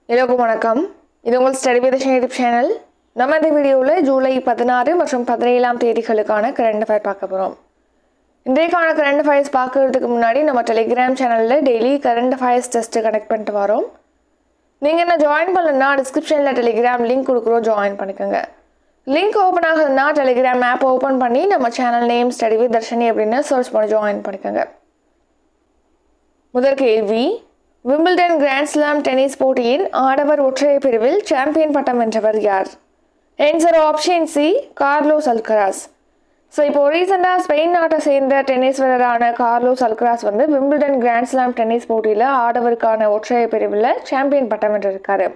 எல்லோருக்கும் வணக்கம் இது உங்கள் ஸ்டடி வித் யூடியூப் சேனல் நம்ம இந்த வீடியோவில் ஜூலை பதினாறு மற்றும் பதினேழாம் தேதிகளுக்கான கரண்ட் அஃபேர் பார்க்க போகிறோம் இன்றைக்கான கரண்ட் அஃபேர்ஸ் பார்க்கறதுக்கு முன்னாடி நம்ம டெலிகிராம் சேனலில் daily current affairs test connect பண்ணிட்டு வரோம் நீங்கள் என்ன ஜாயின் பண்ணலன்னா டிஸ்கிரிப்ஷனில் டெலிகிராம் லிங்க் கொடுக்குறோம் ஜாயின் பண்ணிக்கோங்க லிங்க் ஓப்பன் ஆகுதுன்னா டெலிகிராம் ஆப் ஓப்பன் பண்ணி நம்ம channel name study with Darshini அப்படின்னு சர்ச் பண்ணி ஜாயின் பண்ணிக்கோங்க முதல் கேள்வி விம்பிள்டன் கிராண்ட் ஸ்லாம் டென்னிஸ் போட்டியின் ஆடவர் ஒற்றையர் பிரிவில் சாம்பியன் பட்டம் வென்றவர் யார் answer option C Carlos Alcaraz so இப்போ ரீசெண்டாக ஸ்பெயின் நாட்டை சேர்ந்த டென்னிஸ் வீரரான கார்லோஸ் அல்கராஸ் வந்து விம்பிள்டன் கிராண்ட் ஸ்லாம் டென்னிஸ் போட்டியில் ஆடவருக்கான ஒற்றையர் பிரிவில் சாம்பியன் பட்டம் வென்றிருக்காரு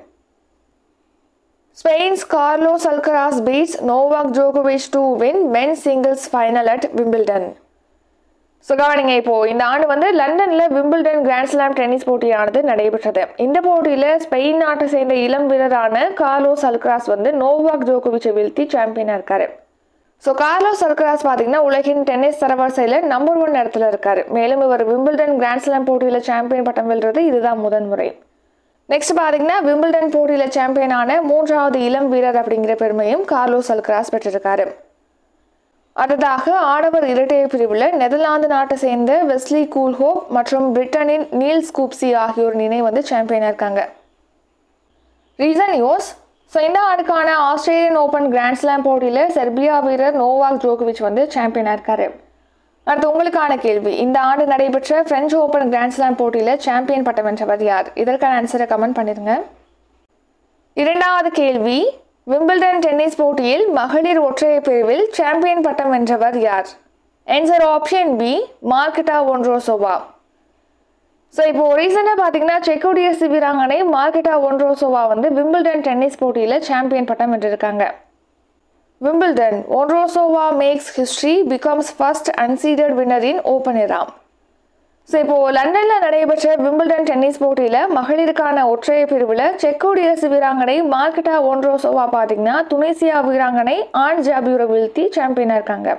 Spain's Carlos Alcaraz beats Novak ஜோகோவிச் to win men singles final at Wimbledon so கவனிங்க இப்போ இந்த ஆண்டு வந்து லண்டனில் விம்பிள்டன் கிராண்ட் ஸ்லாம் டென்னிஸ் போட்டியானது நடைபெற்றது இந்த போட்டியில் ஸ்பெயின் நாட்டை சேர்ந்த இளம் வீரரான கார்லோஸ் அல்கராஸ் வந்து நோவாக் ஜோகோவிச்சை வீழ்த்தி சாம்பியனாக இருக்காரு ஸோ கார்லோஸ் அல்கராஸ் பார்த்தீங்கன்னா உலகின் டென்னிஸ் தரவரிசையில் நம்பர் ஒன் இடத்துல இருக்காரு மேலும் இவர் விம்பிள்டன் கிராண்ட் ஸ்லாம் போட்டியில் சாம்பியன் பட்டம் வெல்றது இதுதான் முதன் முறை நெக்ஸ்ட் பார்த்தீங்கன்னா விம்பிள்டன் போட்டியில் சாம்பியனான மூன்றாவது இளம் வீரர் அப்படிங்கிற பெருமையும் கார்லோஸ் அல்கராஸ் பெற்றிருக்காரு அடுத்ததாக ஆடவர் இரட்டையர் பிரிவில் நெதர்லாந்து நாட்டை சேர்ந்த வெஸ்லி கூல்ஹோப் மற்றும் பிரிட்டனின் நீல் ஸ்கூப்சி ஆகியோர் இணை வந்து சாம்பியனாக இருக்காங்க ரீசன் யோஸ் ஸோ இந்த ஆண்டுக்கான ஆஸ்திரேலியன் ஓப்பன் கிராண்ட் ஸ்லாம் போட்டியில் செர்பியா வீரர் நோவாக் ஜோகோவிச் வந்து சாம்பியனாக இருக்காரு அடுத்து உங்களுக்கான கேள்வி இந்த ஆண்டு நடைபெற்ற பிரெஞ்சு ஓப்பன் கிராண்ட் ஸ்லாம் போட்டியில் சாம்பியன் பட்டம் வென்றவர் யார் இதற்கான ஆன்சரை கமெண்ட் பண்ணிடுங்க இரண்டாவது கேள்வி விம்பிள்டன் டென்னிஸ் போட்டியில் மகளிர் ஒற்றையர் பிரிவில் சாம்பியன் பட்டம் வென்றவர் யார் ஆன்சர் ஆப்ஷன் பி மார்க்கெட்டா ஒன்ரோசோவா ஸோ இப்போ ரீசெண்டாக பார்த்தீங்கன்னா செக் குடியரசு வீராங்கனை மார்க்கெட்டா ஒன்ரோசோவா வந்து விம்பிள்டன் டென்னிஸ் போட்டியில் சாம்பியன் பட்டம் வென்றிருக்காங்க Wimbledon Vondrousova makes history becomes first unseeded winner in open era so இப்போது லண்டனில் நடைபெற்ற விம்பிள்டன் டென்னிஸ் போட்டியில் மகளிருக்கான ஒற்றையர் பிரிவில் செக் குடியரசு வீராங்கனை மார்க்கெட்டா ஒன்ரோசோவா பார்த்தீங்கன்னா துனிசியா வீராங்கனை ஆன் ஜாபியூரை வீழ்த்தி சாம்பியனாக இருக்காங்க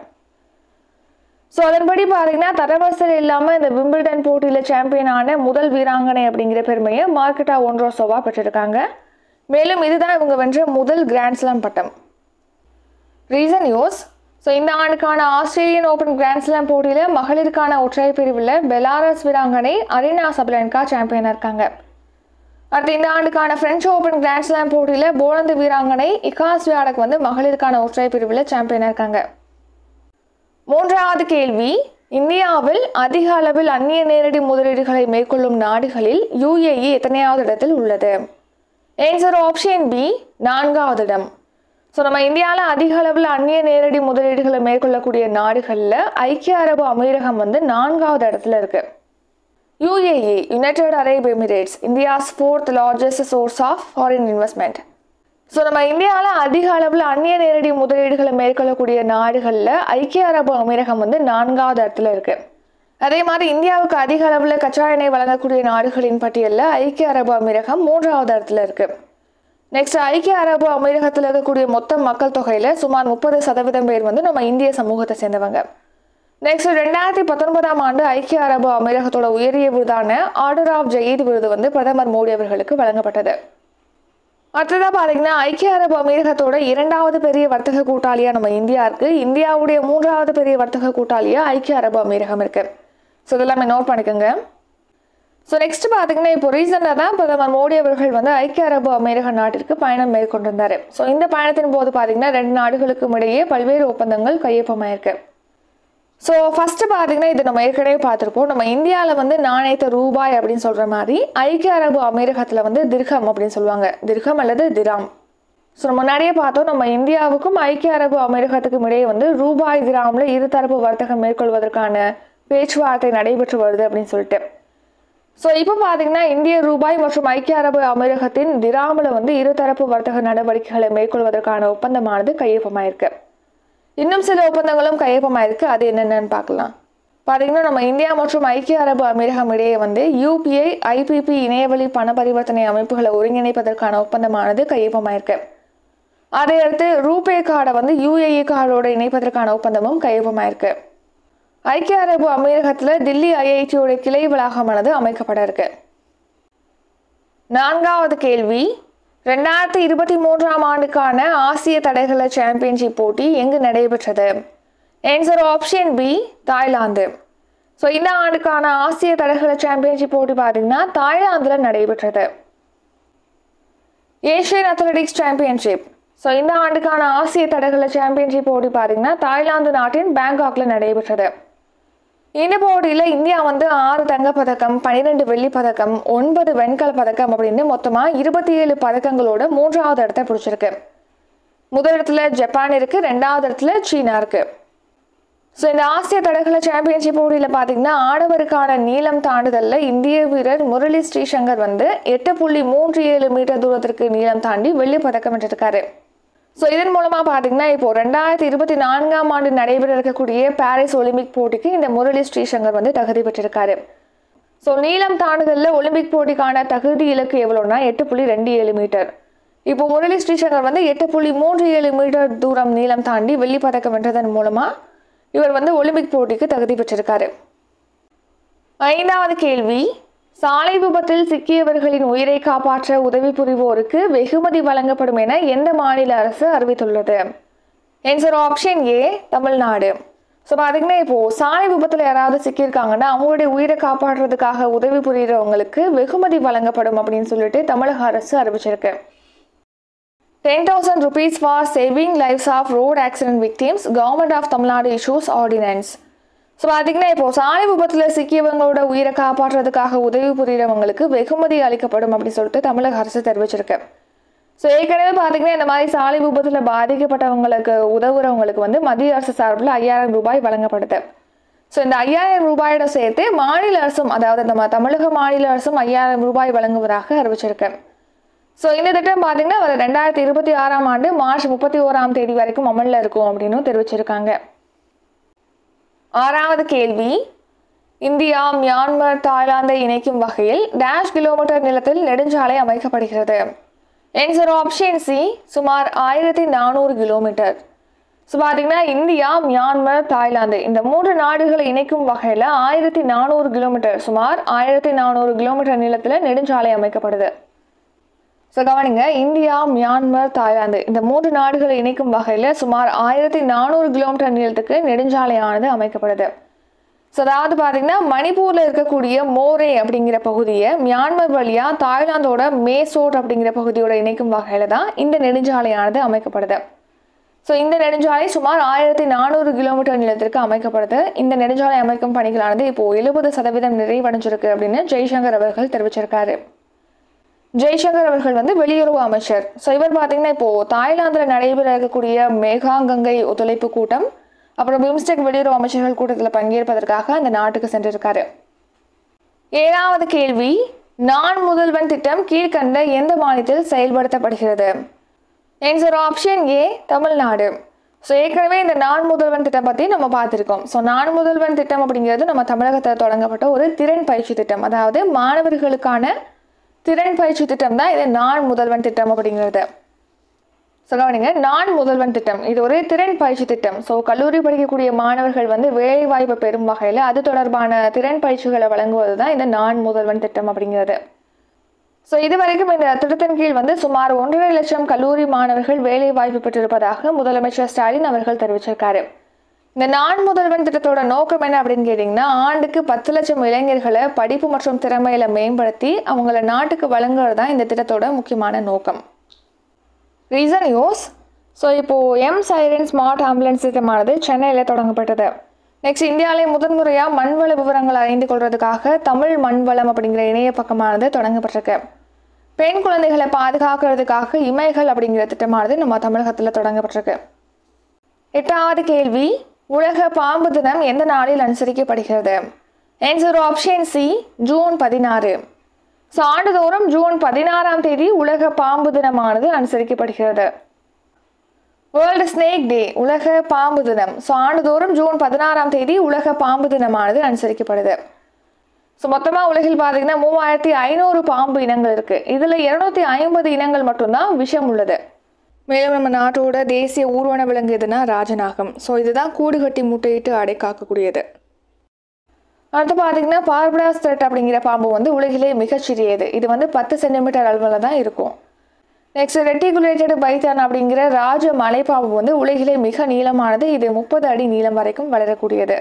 ஸோ அதன்படி பார்த்தீங்கன்னா தரவரிசல் இல்லாமல் இந்த விம்பிள்டன் போட்டியில் சாம்பியனான முதல் வீராங்கனை அப்படிங்கிற பெருமையை மார்க்கெட்டா ஒன்ரோசோவா பெற்றிருக்காங்க மேலும் இதுதான் இவங்க வென்ற முதல் கிராண்ட்ஸ்லாம் பட்டம் ரீசன் யோஸ் ஸோ இந்த ஆண்டுக்கான ஆஸ்திரேலியன் ஓப்பன் கிராண்ட் ஸ்லாம் போட்டியில் மகளிருக்கான ஒற்றையர் பிரிவில் பெலாரஸ் வீராங்கனை அரினா சபலன்கா சாம்பியனாக இருக்காங்க அடுத்து இந்த ஆண்டுக்கான பிரெஞ்சு ஓப்பன் கிராண்ட் ஸ்லாம் போட்டியில் போலந்து வீராங்கனை இகாஸ் வியாடக் வந்து மகளிருக்கான ஒற்றையர் பிரிவில் சாம்பியனாக இருக்காங்க மூன்றாவது கேள்வி இந்தியாவில் அதிக அளவில் அந்நிய நேரடி முதலீடுகளை மேற்கொள்ளும் நாடுகளில் யுஏஇ எத்தனையாவது இடத்தில் உள்ளது ஆன்சர் ஆப்ஷன் பி நான்காவது இடம் ஸோ நம்ம இந்தியாவில் அதிக அளவில் அந்நிய நேரடி முதலீடுகளை மேற்கொள்ளக்கூடிய நாடுகளில் ஐக்கிய அரபு அமீரகம் வந்து நான்காவது இடத்துல இருக்கு UAE United Arab Emirates India's fourth largest source of foreign investment so நம்ம இந்தியாவில் அதிக அளவில் அந்நிய நேரடி முதலீடுகளை மேற்கொள்ளக்கூடிய நாடுகளில் ஐக்கிய அரபு அமீரகம் வந்து நான்காவது இடத்துல இருக்கு அதே மாதிரி இந்தியாவுக்கு அதிக அளவில் கச்சா எண்ணெய் வழங்கக்கூடிய நாடுகளின் பட்டியலில் ஐக்கிய அரபு அமீரகம் மூன்றாவது இடத்துல இருக்குது நெக்ஸ்ட் ஐக்கிய அரபு அமீரகத்தில் இருக்கக்கூடிய மொத்த மக்கள் தொகையில் சுமார் முப்பது சதவீதம் பேர் வந்து நம்ம இந்திய சமூகத்தை சேர்ந்தவங்க நெக்ஸ்ட் ரெண்டாயிரத்தி பத்தொன்பதாம் ஆண்டு ஐக்கிய அரபு அமீரகத்தோட உயரிய விருதான ஆர்டர் ஆஃப் ஜயீத் விருது வந்து பிரதமர் மோடி அவர்களுக்கு வழங்கப்பட்டது அடுத்ததாக பார்த்தீங்கன்னா ஐக்கிய அரபு அமீரகத்தோட இரண்டாவது பெரிய வர்த்தக கூட்டாளியாக நம்ம இந்தியா இருக்கு இந்தியாவுடைய மூன்றாவது பெரிய வர்த்தக கூட்டாளியாக ஐக்கிய அரபு அமீரகம் இருக்கு ஸோ இதெல்லாமே நோட் பண்ணிக்கோங்க ஸோ நெக்ஸ்ட் பார்த்தீங்கன்னா இப்போ ரீசெண்டாக தான் பிரதமர் மோடி அவர்கள் வந்து ஐக்கிய அரபு அமீரக நாட்டிற்கு பயணம் மேற்கொண்டிருந்தார் ஸோ இந்த பயணத்தின் போது பார்த்தீங்கன்னா ரெண்டு நாடுகளுக்கும் இடையே பல்வேறு ஒப்பந்தங்கள் கையொப்பமாயிருக்கு ஸோ ஃபஸ்ட்டு பார்த்தீங்கன்னா இது நம்ம ஏற்கனவே பார்த்துருப்போம் நம்ம இந்தியாவில் வந்து நாணயத்தை ரூபாய் அப்படின்னு சொல்கிற மாதிரி ஐக்கிய அரபு அமீரகத்தில் வந்து திர்கம் அப்படின்னு சொல்லுவாங்க திர்கம் அல்லது திராம் ஸோ நம்ம முன்னாடியே பார்த்தோம் நம்ம இந்தியாவுக்கும் ஐக்கிய அரபு அமீரகத்துக்கும் இடையே வந்து ரூபாய் திராமில் இருதரப்பு வர்த்தகம் மேற்கொள்வதற்கான பேச்சுவார்த்தை நடைபெற்று வருது அப்படின்னு சொல்லிட்டு ஸோ இப்போ பார்த்தீங்கன்னா இந்திய ரூபாய் மற்றும் ஐக்கிய அரபு அமீரகத்தின் திராமில் வந்து இருதரப்பு வர்த்தக நடவடிக்கைகளை மேற்கொள்வதற்கான ஒப்பந்தமானது கையொப்பமாயிருக்கு இன்னும் சில ஒப்பந்தங்களும் கையொப்பமாயிருக்கு அது என்னென்னு பார்க்கலாம் பார்த்தீங்கன்னா நம்ம இந்தியா மற்றும் ஐக்கிய அரபு அமீரகம் இடையே வந்து யூபிஐ ஐபிபி இணையவழி பண பரிவர்த்தனை அமைப்புகளை ஒருங்கிணைப்பதற்கான ஒப்பந்தமானது கையொப்பமாயிருக்கு அதையடுத்து ரூபே கார்டை வந்து யூஏஇ கார்டோட இணைப்பதற்கான ஒப்பந்தமும் கையொப்பமாயிருக்கு ஐக்கிய அரபு அமீரகத்தில் தில்லி ஐஐடியோட கிளை வளாகமானது அமைக்கப்பட இருக்கு நான்காவது கேள்வி ரெண்டாயிரத்தி இருபத்தி மூன்றாம் ஆண்டுக்கான ஆசிய தடகள சாம்பியன்ஷிப் போட்டி எங்கு நடைபெற்றது answer option B Thailand so இந்த ஆண்டுக்கான ஆசிய தடகள சாம்பியன்ஷிப் போட்டி பார்த்தீங்கன்னா தாய்லாந்தில் நடைபெற்றது ஏஷியன் அத்லெட்டிக்ஸ் சாம்பியன்ஷிப் ஸோ இந்த ஆண்டுக்கான ஆசிய தடகள சாம்பியன்ஷிப் போட்டி பார்த்தீங்கன்னா தாய்லாந்து நாட்டின் பேங்காக்ல நடைபெற்றது இந்த போட்டியில் இந்தியா வந்து ஆறு தங்கப்பதக்கம் பன்னிரெண்டு வெள்ளிப் பதக்கம் ஒன்பது வெண்கல பதக்கம் அப்படின்னு மொத்தமாக இருபத்தி ஏழு பதக்கங்களோட மூன்றாவது இடத்தை பிடிச்சிருக்கு முதல் இடத்துல ஜப்பான் இருக்கு ரெண்டாவது இடத்துல சீனா இருக்கு ஸோ இந்த ஆசிய தடகள சாம்பியன்ஷிப் போட்டியில் பார்த்தீங்கன்னா ஆடவருக்கான நீளம் தாண்டுதலில் இந்திய வீரர் முரளி ஸ்ரீசங்கர் வந்து எட்டு புள்ளி மூன்று ஏழு மீட்டர் தூரத்திற்கு நீளம் தாண்டி வெள்ளிப் பதக்கம் வென்றிருக்காரு ஸோ இதன் மூலமாக பார்த்தீங்கன்னா இப்போ ரெண்டாயிரத்தி இருபத்தி நான்காம் ஆண்டு நடைபெற இருக்கக்கூடிய பாரிஸ் ஒலிம்பிக் போட்டிக்கு இந்த முரளி ஸ்ரீசங்கர் வந்து தகுதி பெற்றிருக்காரு ஸோ நீளம் தாண்டுதலில் ஒலிம்பிக் போட்டிக்கான தகுதி இலக்கு எவ்வளோன்னா எட்டு புள்ளி ரெண்டு ஏழு மீட்டர் இப்போ முரளி ஸ்ரீசங்கர் வந்து எட்டு புள்ளி மூன்று ஏழு மீட்டர் தூரம் நீளம் தாண்டி வெள்ளிப் பதக்கம் வென்றதன் மூலமாக இவர் வந்து ஒலிம்பிக் போட்டிக்கு தகுதி பெற்றிருக்காரு ஐந்தாவது கேள்வி சாலை விபத்தில் சிக்கியவர்களின் உயிரை காப்பாற்ற உதவி புரிவோருக்கு வெகுமதி வழங்கப்படும் என எந்த மாநில அரசு அறிவித்துள்ளது answer option A Tamil Nadu so பார்த்தீங்கன்னா இப்போது சாலை விபத்தில் யாராவது சிக்கியிருக்காங்கன்னா அவங்களுடைய உயிரை காப்பாற்றுறதுக்காக உதவி புரிகிறவங்களுக்கு வெகுமதி வழங்கப்படும் அப்படின்னு சொல்லிட்டு தமிழக அரசு அறிவிச்சிருக்கு ten thousand rupees for saving lives of road accident victims government of Tamil Nadu issues ordinance so பார்த்தீங்கன்னா இப்போ சாலை விபத்தில் சிக்கியவங்களோட உயிரை காப்பாற்றுறதுக்காக உதவி புரிகிறவங்களுக்கு வெகுமதி அளிக்கப்படும் அப்படின்னு சொல்லிட்டு தமிழக அரசு தெரிவிச்சிருக்கு ஸோ ஏற்கனவே பார்த்தீங்கன்னா இந்த மாதிரி சாலை விபத்தில் பாதிக்கப்பட்டவங்களுக்கு உதவுறவங்களுக்கு வந்து மத்திய அரசு சார்பில் ஐயாயிரம் ரூபாய் வழங்கப்படுது ஸோ இந்த ஐயாயிரம் ரூபாயோட சேர்த்து மாநில அரசும் அதாவது நம்ம தமிழக மாநில அரசும் ஐயாயிரம் ரூபாய் வழங்குவதாக அறிவிச்சிருக்கு ஸோ இந்த திட்டம் பார்த்தீங்கன்னா வர ரெண்டாயிரத்தி இருபத்தி ஆறாம் ஆண்டு மார்ச் முப்பத்தி ஓராம் தேதி வரைக்கும் அமலில் இருக்கும் அப்படின்னு தெரிவிச்சிருக்காங்க ஆறாவது கேள்வி இந்தியா மியான்மர் தாய்லாந்தை இணைக்கும் வகையில் டேஷ் கிலோமீட்டர் நிலத்தில் நெடுஞ்சாலை அமைக்கப்படுகிறது ஆன்சர் ஆப்ஷன் சி சுமார் ஆயிரத்தி நானூறு கிலோமீட்டர் ஸோ பார்த்தீங்கன்னா இந்தியா மியான்மர் தாய்லாந்து இந்த மூன்று நாடுகளை இணைக்கும் வகையில் ஆயிரத்தி நானூறு கிலோமீட்டர் சுமார் ஆயிரத்தி நானூறு கிலோமீட்டர் நீளத்தில் நெடுஞ்சாலை அமைக்கப்படுது ஸோ கவனிங்க இந்தியா மியான்மர் தாய்லாந்து இந்த மூன்று நாடுகளை இணைக்கும் வகையில் சுமார் ஆயிரத்தி நானூறு கிலோமீட்டர் நீளத்துக்கு நெடுஞ்சாலையானது அமைக்கப்படுது ஸோ அதாவது பார்த்தீங்கன்னா மணிப்பூரில் இருக்கக்கூடிய மோரே அப்படிங்கிற பகுதியை மியான்மர் வழியாக தாய்லாந்தோட மேசோட் அப்படிங்கிற பகுதியோட இணைக்கும் வகையில் தான் இந்த நெடுஞ்சாலையானது அமைக்கப்படுது ஸோ இந்த நெடுஞ்சாலை சுமார் ஆயிரத்தி நானூறு கிலோமீட்டர் நீளத்திற்கு அமைக்கப்படுது இந்த நெடுஞ்சாலை அமைக்கும் பணிகளானது இப்போ எழுபது சதவீதம் நிறைவடைஞ்சிருக்கு அப்படின்னு ஜெய்சங்கர் அவர்கள் தெரிவிச்சிருக்காரு ஜெய்சங்கர் அவர்கள் வந்து வெளியுறவு அமைச்சர் ஸோ இவர் பார்த்தீங்கன்னா இப்போ தாய்லாந்தில் நடைபெற இருக்கக்கூடிய மேகா கங்கை ஒத்துழைப்பு கூட்டம் அப்புறம் பிம்ஸ்டெக் வெளியுறவு அமைச்சர்கள் கூட்டத்தில் பங்கேற்பதற்காக அந்த நாட்டுக்கு சென்றிருக்காரு ஏழாவது கேள்வி நான் முதல்வன் திட்டம் கீழ்கண்ட எந்த மாநிலத்தில் செயல்படுத்தப்படுகிறது answer option A Tamil Nadu so ஏற்கனவே இந்த நான் முதல்வன் திட்டம் பற்றி நம்ம பார்த்துருக்கோம் ஸோ நான் முதல்வன் திட்டம் அப்படிங்கிறது நம்ம தமிழகத்தில் தொடங்கப்பட்ட ஒரு திறன் பயிற்சி திட்டம் அதாவது மாணவர்களுக்கான திறன் பயிற்சி திட்டம் தான் இது நான் முதல்வன் திட்டம் அப்படிங்கிறது ஸோ கவனிங்க நான் முதல்வன் திட்டம் இது ஒரு திறன் பயிற்சி திட்டம் ஸோ கல்லூரி படிக்கக்கூடிய மாணவர்கள் வந்து வேலை வாய்ப்பு பெறும் வகையில் அது தொடர்பான திறன் பயிற்சிகளை வழங்குவது தான் இந்த நான் முதல்வன் திட்டம் அப்படிங்கிறது ஸோ இது வரைக்கும் இந்த திட்டத்தின் கீழ் வந்து சுமார் ஒன்றரை லட்சம் கல்லூரி மாணவர்கள் வேலை வாய்ப்பு பெற்றிருப்பதாக முதலமைச்சர் ஸ்டாலின் அவர்கள் தெரிவிச்சிருக்காரு இந்த நான் முதல்வன் திட்டத்தோட நோக்கம் என்ன அப்படின்னு கேட்டிங்கன்னா ஆண்டுக்கு பத்து லட்சம் இளைஞர்களை படிப்பு மற்றும் திறமையில மேம்படுத்தி அவங்கள நாட்டுக்கு வழங்குறது தான் இந்த திட்டத்தோட முக்கியமான நோக்கம் ரீசன் யூஸ் ஸோ இப்போது எம் சைரன் ஸ்மார்ட் ஆம்புலன்ஸ் திட்டமானது சென்னையில் தொடங்கப்பட்டது நெக்ஸ்ட் இந்தியாவிலே முதன்முறையாக மண்வள விவரங்கள் அறிந்து கொள்வதற்காக தமிழ் மண்வளம் அப்படிங்கிற இணைய பக்கமானது தொடங்கப்பட்டிருக்கு பெண் குழந்தைகளை பாதுகாக்கிறதுக்காக இமைகள் அப்படிங்கிற திட்டமானது நம்ம தமிழகத்தில் தொடங்கப்பட்டிருக்கு எட்டாவது கேள்வி உலக பாம்பு தினம் எந்த நாளில் அனுசரிக்கப்படுகிறது ஆன்சர் ஆப்ஷன் சி ஜூன் பதினாறு ஸோ ஆண்டுதோறும் ஜூன் பதினாறாம் தேதி உலக பாம்பு தினமானது அனுசரிக்கப்படுகிறது வேர்ல்டு ஸ்னேக் டே உலக பாம்பு தினம் ஸோ ஆண்டுதோறும் ஜூன் பதினாறாம் தேதி உலக பாம்பு தினமானது அனுசரிக்கப்படுது ஸோ மொத்தமாக உலகில் பார்த்தீங்கன்னா மூவாயிரத்தி ஐநூறு பாம்பு இனங்கள் இருக்குது இதில் இரநூத்தி ஐம்பது இனங்கள் மட்டும்தான் விஷம் உள்ளது மேலும் நம்ம நாட்டோட தேசிய ஊர்வன விலங்கு எதுனா ராஜநாகம் ஸோ இதுதான் கூடு கட்டி முட்டையிட்டு அடை காக்கக்கூடியது அடுத்து பார்த்தீங்கன்னா பார்படாஸ் த்ரெட் அப்படிங்கிற பாம்பு வந்து உலகிலே மிகச்சிறியது இது வந்து பத்து சென்டிமீட்டர் அளவில் தான் இருக்கும் நெக்ஸ்ட் ரெட்டிகுலேட்டட் பைத்தான் அப்படிங்கிற ராஜ மலைப்பாம்பு வந்து உலகிலே மிக நீளமானது இது முப்பது அடி நீளம் வரைக்கும் வளரக்கூடியது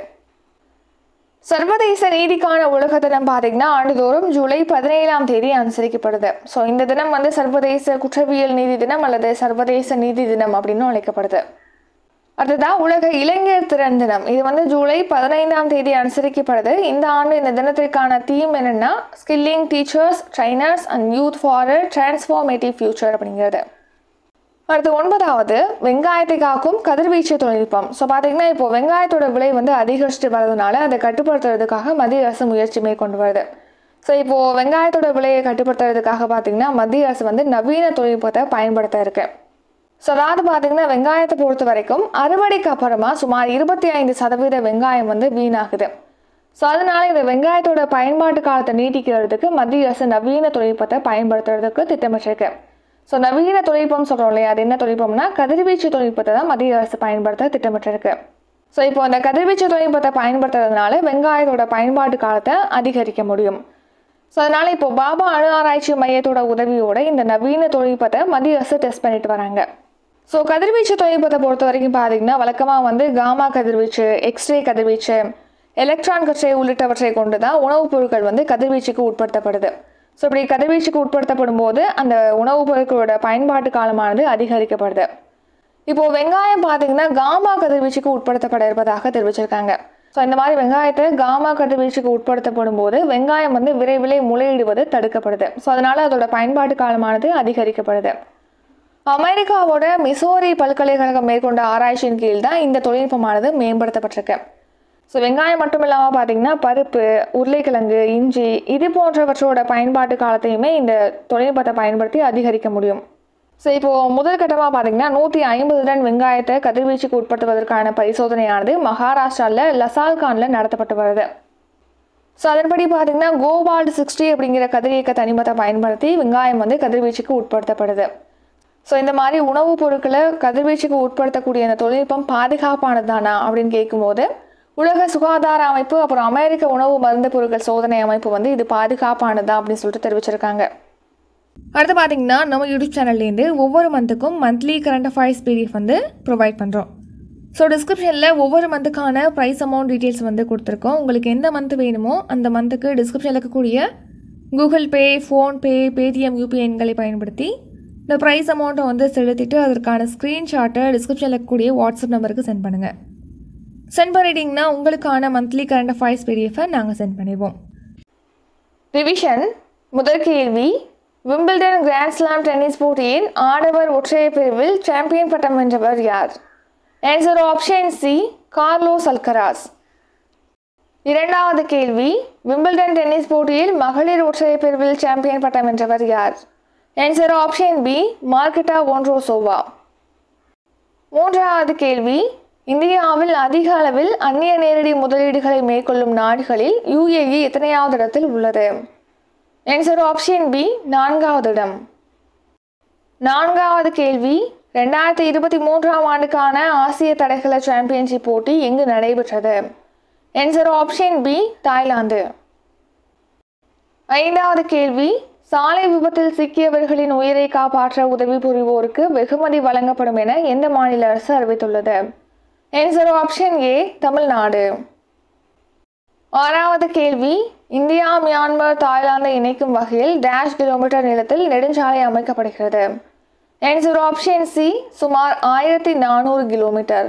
சர்வதேச நீதிக்கான உலக தினம் பார்த்தீங்கன்னா ஆண்டுதோறும் ஜூலை பதினேழாம் தேதி அனுசரிக்கப்படுது ஸோ இந்த தினம் வந்து சர்வதேச குற்றவியல் நீதி தினம் அல்லது சர்வதேச நீதி தினம் அப்படின்னு அழைக்கப்படுது அடுத்ததான் உலக இளைஞர் திறன் தினம் இது வந்து ஜூலை பதினைந்தாம் தேதி அனுசரிக்கப்படுது இந்த ஆண்டு இந்த தினத்திற்கான தீம் என்னென்னா skilling teachers trainers and youth for transformative future அப்படிங்கிறது அடுத்து ஒன்பதாவது வெங்காயத்தை காக்கும் கதிர்வீச்சு தொழில்நுட்பம் ஸோ பார்த்தீங்கன்னா இப்போ வெங்காயத்தோட விலை வந்து அதிகரிச்சுட்டு வரதுனால அதை கட்டுப்படுத்துறதுக்காக மத்திய அரசு முயற்சி மேற்கொண்டு வருது ஸோ இப்போது வெங்காயத்தோட விலையை கட்டுப்படுத்துறதுக்காக பார்த்தீங்கன்னா மத்திய அரசு வந்து நவீன தொழில்நுட்பத்தை பயன்படுத்த இருக்கு ஸோ அதாவது பார்த்தீங்கன்னா வெங்காயத்தை பொறுத்த வரைக்கும் அறுவடைக்கு அப்புறமா சுமார் இருபத்தி ஐந்து சதவீத வெங்காயம் வந்து வீணாகுது ஸோ அதனால இந்த வெங்காயத்தோட பயன்பாட்டு காலத்தை நீட்டிக்கிறதுக்கு மத்திய அரசு நவீன தொழில்நுட்பத்தை பயன்படுத்துறதுக்கு திட்டமிட்டிருக்கு ஸோ நவீன தொழில்நுட்பம் சொல்கிறோம் இல்லையா அது என்ன தொழில்நுட்பம்னா கதிர்வீச்சு தொழில்நுட்பத்தை தான் மத்திய அரசு பயன்படுத்த திட்டமிட்டிருக்கு ஸோ இப்போ அந்த கதிர்வீச்சு தொழில்நுட்பத்தை பயன்படுத்துறதுனால வெங்காயத்தோட பயன்பாட்டு காலத்தை அதிகரிக்க முடியும் ஸோ அதனால் இப்போ பாபா அணு ஆராய்ச்சி மையத்தோட உதவியோட இந்த நவீன தொழில்நுட்பத்தை மத்திய அரசு டெஸ்ட் பண்ணிட்டு வராங்க ஸோ கதிர்வீச்சு தொழில்நுட்பத்தை பொறுத்த வரைக்கும் பார்த்தீங்கன்னா வழக்கமாக வந்து காமா கதிர்வீச்சு எக்ஸ்ரே கதிர்வீச்சு எலக்ட்ரான் கற்றை உள்ளிட்டவற்றை கொண்டு தான் உணவுப் பொருட்கள் வந்து கதிர்வீச்சுக்கு உட்படுத்தப்படுது ஸோ இப்படி கதிர்வீச்சுக்கு உட்படுத்தப்படும் போது அந்த உணவுப் பொருட்களோட பயன்பாட்டு காலமானது அதிகரிக்கப்படுது இப்போது வெங்காயம் பார்த்தீங்கன்னா காமா கதிர்வீச்சுக்கு உட்படுத்தப்பட இருப்பதாக தெரிவிச்சிருக்காங்க ஸோ இந்த மாதிரி வெங்காயத்தை காமா கதிர்வீச்சுக்கு உட்படுத்தப்படும் போது வெங்காயம் வந்து விரைவிலே முளையிடுவது தடுக்கப்படுது ஸோ அதனால் அதோட பயன்பாட்டு காலமானது அதிகரிக்கப்படுது அமெரிக்காவோட மிசோரி பல்கலைக்கழகம் மேற்கொண்ட ஆராய்ச்சியின் கீழ் தான் இந்த தொழில்நுட்பமானது மேம்படுத்தப்பட்டிருக்கு ஸோ வெங்காயம் மட்டும் இல்லாமல் பார்த்தீங்கன்னா பருப்பு உருளைக்கிழங்கு இஞ்சி இது போன்றவற்றோட பயன்பாட்டு காலத்தையுமே இந்த தொழில்நுட்பத்தை பயன்படுத்தி அதிகரிக்க முடியும் ஸோ இப்போது முதல் கட்டமாக பார்த்தீங்கன்னா நூற்றி ஐம்பது டன் வெங்காயத்தை கதிர்வீச்சுக்கு உட்படுத்துவதற்கான பரிசோதனையானது மகாராஷ்டிராவில் லசால்கானில் நடத்தப்பட்டு வருது ஸோ அதன்படி பார்த்தீங்கன்னா கோபால்டு சிக்ஸ்டி அப்படிங்கிற கதிரியக்க தனிமத்தை பயன்படுத்தி வெங்காயம் வந்து கதிர்வீச்சுக்கு உட்படுத்தப்படுது ஸோ இந்த மாதிரி உணவுப் பொருட்களை கதிர்வீச்சுக்கு உட்படுத்தக்கூடிய இந்த தொழில்நுட்பம் பாதுகாப்பானது தானா அப்படின்னு கேட்கும்போது உலக சுகாதார அமைப்பு அப்புறம் அமெரிக்க உணவு மருந்து பொருட்கள் சோதனை அமைப்பு வந்து இது பாதுகாப்பானதா அப்படின்னு சொல்லிட்டு தெரிவிச்சிருக்காங்க அடுத்து பார்த்தீங்கன்னா நம்ம யூடியூப் சேனல்லேருந்து ஒவ்வொரு மந்த்துக்கும் மந்த்லி கரண்ட் அஃபேர்ஸ் பிடிஎஃப் வந்து ப்ரொவைட் பண்ணுறோம் ஸோ டிஸ்கிரிப்ஷனில் ஒவ்வொரு மந்த்துக்கான ப்ரைஸ் அமௌண்ட் டீட்டெயில்ஸ் வந்து கொடுத்துருக்கோம் உங்களுக்கு எந்த மந்த் வேணுமோ அந்த மந்த்துக்கு டிஸ்கிரிப்ஷனில் இருக்கக்கூடிய Google Pay PhonePe Paytm UPI எண்களை பயன்படுத்தி இந்த ப்ரைஸ் அமௌண்ட்டை வந்து செலுத்திட்டு அதற்கான ஸ்க்ரீன்ஷாட்டை டிஸ்கிரிப்ஷனில் இருக்கக்கூடிய வாட்ஸ்அப் நம்பருக்கு சென்ட் பண்ணுங்கள் சென்ட் பண்ணிட்டீங்கன்னா உங்களுக்கான மந்த்லி கரண்ட் அஃபேர்ஸ் பிடிஎஃபை நாங்கள் சென்ட் பண்ணிடுவோம் ரிவிஷன் முதல் கேள்வி விம்பிள்டன் கிராண்ட் ஸ்லாம் டென்னிஸ் போட்டியின் ஆடவர் ஒற்றையர் பிரிவில் சாம்பியன் பட்டம் வென்றவர் யார் answer option C Carlos Alcaraz இரண்டாவது கேள்வி விம்பிள்டன் டென்னிஸ் போட்டியில் மகளிர் ஒற்றையர் பிரிவில் சாம்பியன் பட்டம் வென்றவர் யார் ஆன்சர் ஆப்ஷன் பி மார்க்கெட்டா ஒன்ரோசோவா மூன்றாவது கேள்வி இந்தியாவில் அதிக அளவில் அந்நிய நேரடி முதலீடுகளை மேற்கொள்ளும் நாடுகளில் யுஏஇ எத்தனையாவது இடத்தில் உள்ளது ஆன்சர் ஆப்ஷன் பி நான்காவது இடம் நான்காவது கேள்வி ரெண்டாயிரத்தி இருபத்தி மூன்றாம் ஆண்டுக்கான ஆசிய தடகள சாம்பியன்ஷிப் போட்டி எங்கு நடைபெற்றது ஆன்சர் ஆப்ஷன் பி தாய்லாந்து ஐந்தாவது கேள்வி சாலை விபத்தில் சிக்கியவர்களின் உயிரை காப்பாற்ற உதவி புரிவோருக்கு வெகுமதி வழங்கப்படும் என எந்த மாநில அரசு அறிவித்துள்ளது ஆன்சர் ஆப்ஷன் ஏ தமிழ்நாடு ஆறாவது கேள்வி இந்தியா மியான்மர் தாய்லாந்தை இணைக்கும் வகையில் டேஷ் கிலோமீட்டர் நீளத்தில் நெடுஞ்சாலை அமைக்கப்படுகிறது ஆன்சர் ஆப்ஷன் சி சுமார் ஆயிரத்தி நானூறு கிலோமீட்டர்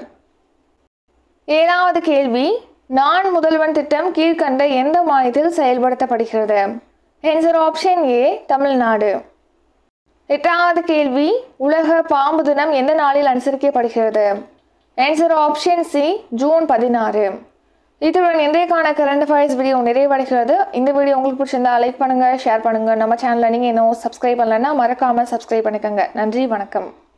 ஏழாவது கேள்வி நான் முதல்வன் திட்டம் கீழ்கண்ட எந்த மாநிலத்தில் செயல்படுத்தப்படுகிறது ஆன்சர் ஆப்ஷன் ஏ தமிழ்நாடு எட்டாவது கேள்வி உலக பாம்பு தினம் எந்த நாளில் அனுசரிக்கப்படுகிறது ஆன்சர் ஆப்ஷன் சி ஜூன் பதினாறு இத்துடன் இன்றைக்கான கரண்ட் அஃபேர்ஸ் வீடியோ நிறைவடைகிறது இந்த வீடியோ உங்களுக்கு பிடிச்சிருந்தா லைக் பண்ணுங்கள் ஷேர் பண்ணுங்கள் நம்ம சேனலில் நீங்கள் இன்னும் சப்ஸ்கிரைப் பண்ணலைன்னா மறக்காமல் சப்ஸ்கிரைப் பண்ணிக்கோங்க நன்றி வணக்கம்